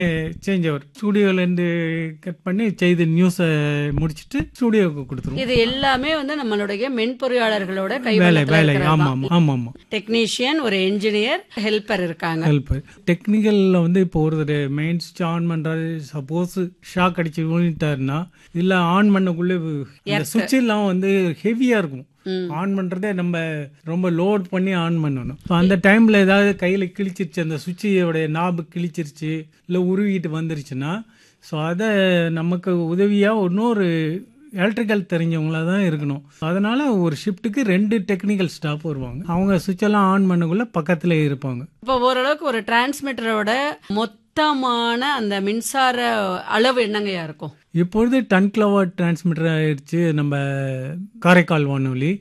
change over ஸ்டூடியோலேருந்து cut பண்ணி செய்து நியூஸை முடிச்சுட்டு ஸ்டூடியோவுக்கு கொடுத்துருவோம் இது எல்லாமே வந்து நம்மளுடைய மென்பொறியாளர்களோட வேலை வேலை கைவண்ணத்தில் ஆமாம் ஆமாம் ஆமாம் ஆமாம் டெக்னீஷியன் ஒரு என்ஜினியர் ஹெல்ப்பர் இருக்காங்க ஹெல்ப் டெக்னிக்கலில் வந்து இப்போ ஒருத்தர் மெயின் சுவிட்ச் ஆன் பண்ணுறாரு சப்போஸ் ஷாக் அடிச்சு விழுந்துட்டாருன்னா இல்லை ஆன் பண்ணக்குள்ளே இந்த சுவிட்ச் எல்லாம் வந்து ஹெவியாக இருக்கும் ஆன் பண்ணுறதே நம்ம ரொம்ப லோட் பண்ணி ஆன் பண்ணணும் ஸோ அந்த டைமில் ஏதாவது கையில் கிழிச்சிருச்சு அந்த சுவிட்சோடைய நாபு கிழிச்சிருச்சு இல்லை உருவிட்டு வந்துருச்சுன்னா ஸோ அதை நமக்கு உதவியாக இன்னொரு எலக்ட்ரிக்கல் தெரிஞ்சவங்களா தான் இருக்கணும் அதனால ஒரு ஷிஃப்ட்டுக்கு ரெண்டு டெக்னிக்கல் ஸ்டாஃப் வருவாங்க அவங்க சுவிட்ச் எல்லாம் ஆன் பண்ணக்குள்ள பக்கத்துல இருப்பாங்க இப்போ ஓரளவுக்கு ஒரு டிரான்ஸ்மிட்டரோட மொத்தமான அந்த மின்சார அளவு என்னங்கய்யா இருக்கும் இப்பொழுது டன் கிலோவாட் டிரான்ஸ்மிட்டர் ஆயிடுச்சு நம்ம காரைக்கால் வானொலி